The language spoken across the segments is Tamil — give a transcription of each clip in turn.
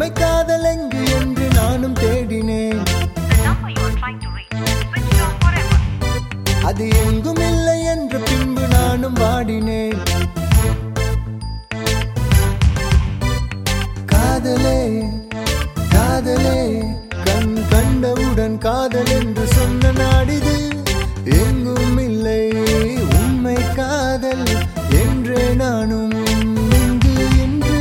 உண்மை காதல் எங்கு என்று நானும் தேடினேன் The number you are trying to reach is switched off forever. அது எங்கும் இல்லை என்று பின்பு நானும் வாடினேன் காதலே காதலே கண் கண்டவுடன் காதல் என்று சொன்ன நாடிது எங்கும் இல்லை உண்மை காதல் என்றே நானும் இங்கு என்று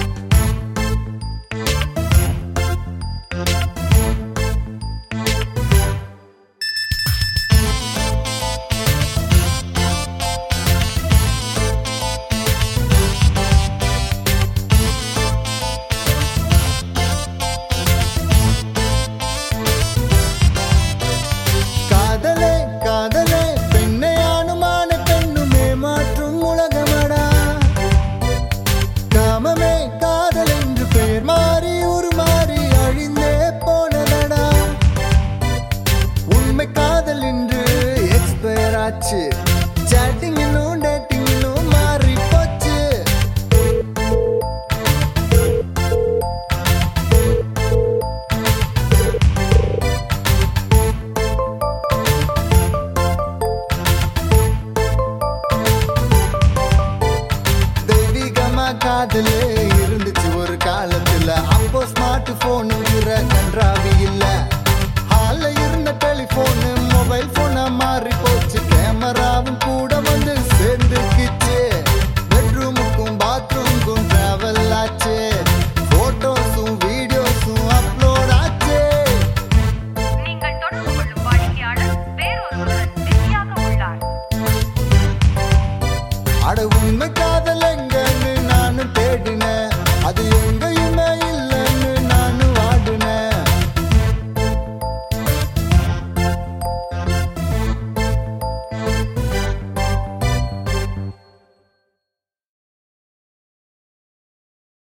காதலே காதலே பெண்ணை ஆணுமான பெண்ணுமே மாற்றும் உலகமடா காமமே காதல் என்று பெயர் மாறி உருமாறி அழிந்தே போனதடா உண்மை காதல் என்று எக்ஸ்பயர் ஆச்சு சாட்டிங்கிலும் டேட்டிங்கிலும் மாறி போச்சு தெய்வீகமா காதலே இருந்துச்சு ஒரு காலத்துல அப்போ ஸ்மார்ட் போனுங்கிற கன்றாவி இல்ல